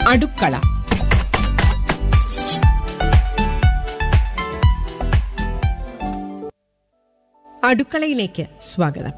അടുക്കള അടുക്കളയിലേക്ക് സ്വാഗതം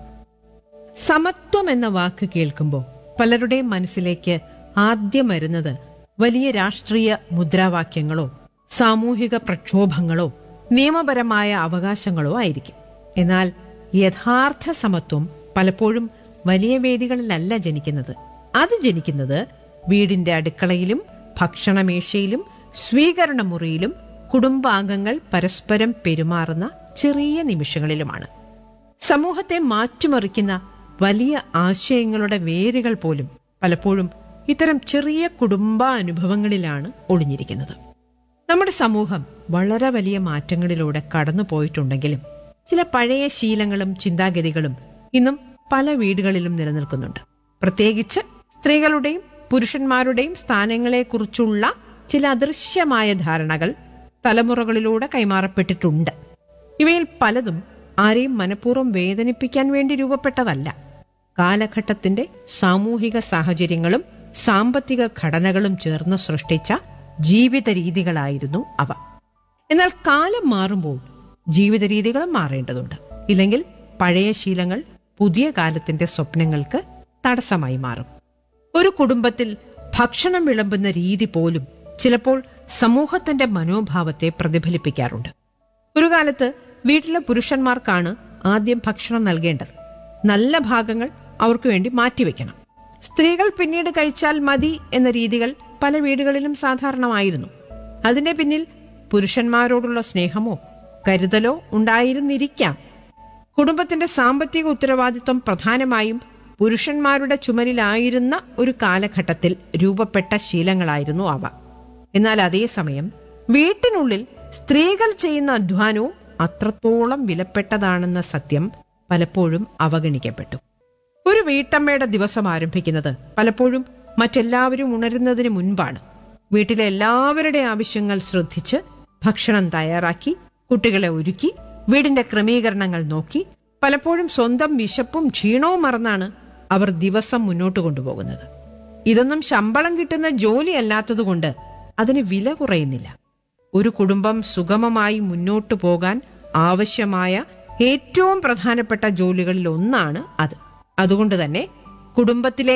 സമത്വം എന്ന വാക്ക് കേൾക്കുമ്പോൾ പലരുടെയും മനസ്സിലേക്ക് ആദ്യം വരുന്നത് വലിയ രാഷ്ട്രീയ മുദ്രാവാക്യങ്ങളോ സാമൂഹിക പ്രക്ഷോഭങ്ങളോ നിയമപരമായ അവകാശങ്ങളോ ആയിരിക്കും എന്നാൽ യഥാർത്ഥ സമത്വം പലപ്പോഴും വലിയ വേദികളിലല്ല ജനിക്കുന്നത് അത് ജനിക്കുന്നത് വീടിന്റെ അടുക്കളയിലും ഭക്ഷണമേശയിലും സ്വീകരണ മുറിയിലും കുടുംബാംഗങ്ങൾ പരസ്പരം പെരുമാറുന്ന ചെറിയ നിമിഷങ്ങളിലുമാണ് സമൂഹത്തെ മാറ്റിമറിക്കുന്ന വലിയ ആശയങ്ങളുടെ വേരുകൾ പോലും പലപ്പോഴും ഇത്തരം ചെറിയ കുടുംബാനുഭവങ്ങളിലാണ് ഒളിഞ്ഞിരിക്കുന്നത് നമ്മുടെ സമൂഹം വളരെ വലിയ മാറ്റങ്ങളിലൂടെ കടന്നു പോയിട്ടുണ്ടെങ്കിലും ചില പഴയ ശീലങ്ങളും ചിന്താഗതികളും ഇന്നും പല വീടുകളിലും നിലനിൽക്കുന്നുണ്ട് പ്രത്യേകിച്ച് സ്ത്രീകളുടെയും പുരുഷന്മാരുടെയും സ്ഥാനങ്ങളെക്കുറിച്ചുള്ള ചില അദൃശ്യമായ ധാരണകൾ തലമുറകളിലൂടെ കൈമാറപ്പെട്ടിട്ടുണ്ട് ഇവയിൽ പലതും ആരെയും മനഃപൂർവ്വം വേദനിപ്പിക്കാൻ വേണ്ടി രൂപപ്പെട്ടതല്ല കാലഘട്ടത്തിന്റെ സാമൂഹിക സാഹചര്യങ്ങളും സാമ്പത്തിക ഘടനകളും ചേർന്ന് സൃഷ്ടിച്ച ജീവിത രീതികളായിരുന്നു അവ എന്നാൽ കാലം മാറുമ്പോൾ ജീവിത രീതികളും മാറേണ്ടതുണ്ട് ഇല്ലെങ്കിൽ പഴയ ശീലങ്ങൾ പുതിയ കാലത്തിന്റെ സ്വപ്നങ്ങൾക്ക് തടസ്സമായി മാറും ഒരു കുടുംബത്തിൽ ഭക്ഷണം വിളമ്പുന്ന രീതി പോലും ചിലപ്പോൾ സമൂഹത്തിന്റെ മനോഭാവത്തെ പ്രതിഫലിപ്പിക്കാറുണ്ട് ഒരു കാലത്ത് വീട്ടിലെ പുരുഷന്മാർക്കാണ് ആദ്യം ഭക്ഷണം നൽകേണ്ടത് നല്ല ഭാഗങ്ങൾ അവർക്ക് വേണ്ടി മാറ്റിവെക്കണം സ്ത്രീകൾ പിന്നീട് കഴിച്ചാൽ മതി എന്ന രീതികൾ പല വീടുകളിലും സാധാരണമായിരുന്നു അതിന്റെ പിന്നിൽ പുരുഷന്മാരോടുള്ള സ്നേഹമോ കരുതലോ ഉണ്ടായിരുന്നിരിക്കാം കുടുംബത്തിന്റെ സാമ്പത്തിക ഉത്തരവാദിത്വം പ്രധാനമായും പുരുഷന്മാരുടെ ചുമലിലായിരുന്ന ഒരു കാലഘട്ടത്തിൽ രൂപപ്പെട്ട ശീലങ്ങളായിരുന്നു അവ എന്നാൽ അതേസമയം വീട്ടിനുള്ളിൽ സ്ത്രീകൾ ചെയ്യുന്ന അധ്വാനവും അത്രത്തോളം വിലപ്പെട്ടതാണെന്ന സത്യം പലപ്പോഴും അവഗണിക്കപ്പെട്ടു ഒരു വീട്ടമ്മയുടെ ദിവസം ആരംഭിക്കുന്നത് പലപ്പോഴും മറ്റെല്ലാവരും ഉണരുന്നതിന് മുൻപാണ് വീട്ടിലെ എല്ലാവരുടെ ആവശ്യങ്ങൾ ശ്രദ്ധിച്ച് ഭക്ഷണം തയ്യാറാക്കി കുട്ടികളെ ഒരുക്കി വീടിന്റെ ക്രമീകരണങ്ങൾ നോക്കി പലപ്പോഴും സ്വന്തം വിശപ്പും ക്ഷീണവും മറന്നാണ് അവർ ദിവസം മുന്നോട്ട് കൊണ്ടുപോകുന്നത് ഇതൊന്നും ശമ്പളം കിട്ടുന്ന ജോലിയല്ലാത്തതുകൊണ്ട് അതിന് വില കുറയുന്നില്ല ഒരു കുടുംബം സുഗമമായി മുന്നോട്ടു പോകാൻ ആവശ്യമായ ഏറ്റവും പ്രധാനപ്പെട്ട ജോലികളിൽ ഒന്നാണ് അത് അതുകൊണ്ട് തന്നെ കുടുംബത്തിലെ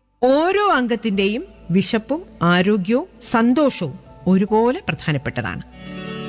ഓരോ അംഗത്തിന്റെയും വിശപ്പും ആരോഗ്യവും സന്തോഷവും ഒരുപോലെ പ്രധാനപ്പെട്ടതാണ്